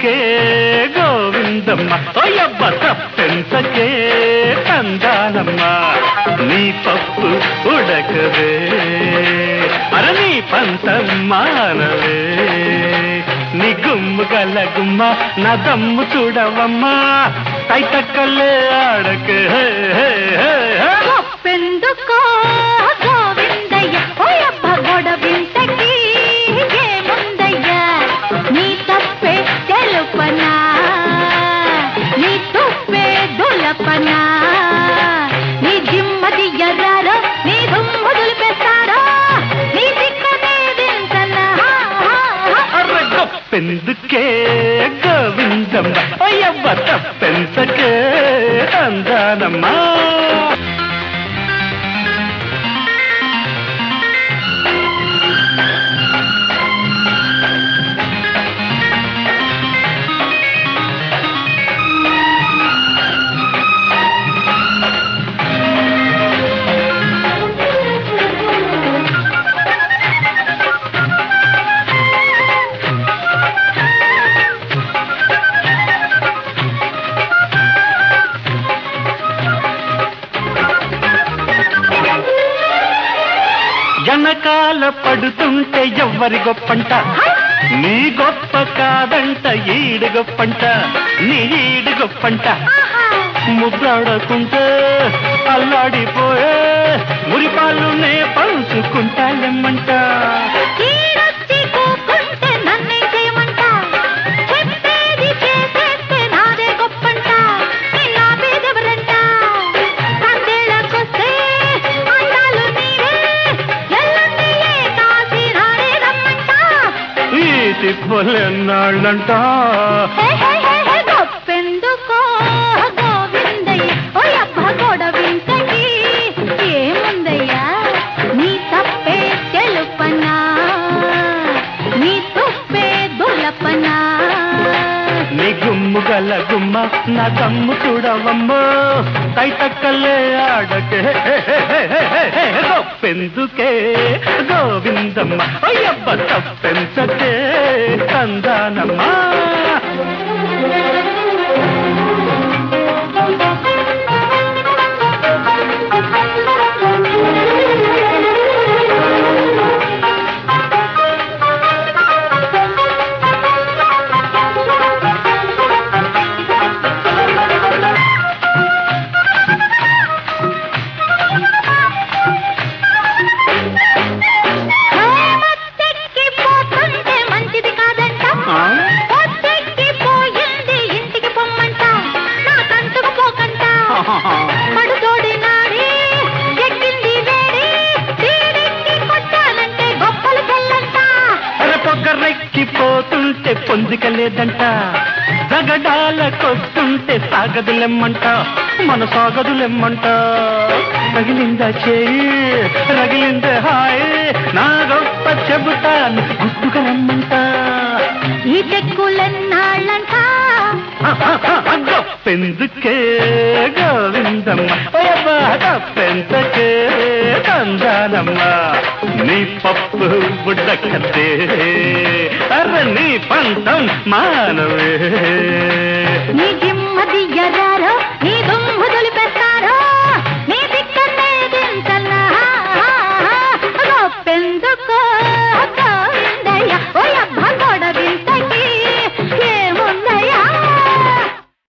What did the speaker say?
తప్పెందుకే గోవిందమ్మ ఓయబ్బ తప్పెంతకే తందానమ్మ నీ పప్పు ఉడకవే అర నీ పంతం మానవే నీ గుమ్ము గల గుమ్మ నా దమ్ము చూడవమ్మా తైతక్కలే ఆడకే హే హే హే హే గొప్పెందుకో గోవిందయ్య ఓయబ్బ గొడవింతకి ఏముందయ్యా నీ తప్పే తెలుపనా నీ తుప్పే దులపనా నీ జిమ్మది ఎర్రారో నీ దుమ్ము దులిపేస్తారో నీ దిక్కనే దించనా అర్ర గొప్పెందుకే గోవిందమ్మ అయ్యవ్వ తప్పెంతకే అందానమ్మా వెనకాల పడుతుంటే ఎవ్వరి గొప్పంట నీ గొప్ప కాదంట ఈడు గొప్పంట నీ ఈడు గొప్పంట ముద్దాడకుంటే అల్లాడిపోయే మురిపాలు నే పంచుకుంటాలెమ్మంట ఈడొచ్చి కూకుంటే నన్నే చేయమంట చెప్పేది చేసేస్తే నాదే గొప్పంట నిన్నా పేదెవరంట సందేళ్ళకొస్తే అందాలు నీవే ఎల్లుండి ఏ కాసి రాడే రమ్మంట ఈ తిప్పలెన్నాళ్ళంట హే హే హే హే గొప్పెందుకో గోవిందయ్య ఓయబ్బ గొడవింతకి ఏముందయ్యా నీ తప్పే తెలుపనా నీ తుప్పే దులపనా నీ గుమ్ము గల గుమ్మ నా దమ్ము చూడవమ్మో తైతక్కలే ఆడకే గొప్పెందుకే గోవిందమ్మ అయ్యబ్బ తప్పెంతకే కందానమ్మా పోతుంటే మంచిది కాదంట ఆ? పొద్దెక్కి పోయింది ఇంటికి పొమ్మంట నా కంటుకు పోకంట పడుతోడి నాడి ఎక్కింది వేడి తీరెక్కి కొట్టాలంటే గొప్పలు తెల్లంట రెక్కిపోతుంటే పొందిక లేదంట జగడాలకొస్తుంటే సాగదులెమ్మంట మన సాగదులెమ్మంట రగిలిందా చేయి రగిలిందే హాయ్ నా గొప్ప చెబుతాను గుట్టుగా రమ్మంట ఈ తెక్కులెన్నాళ్ళంట గొప్పెందుకే గోవిందమ్మ ఓయబ్బా గొప్పెంతకే తందానమ్మ నీ పప్పు బుడ్డకతే అర్ర నీ పంతం మానవే నీ జిమ్మది ఎర్రారో నీ దుమ్ము దులిపేస్తారో నీ దిక్కనే దించనా గొప్పెందుకో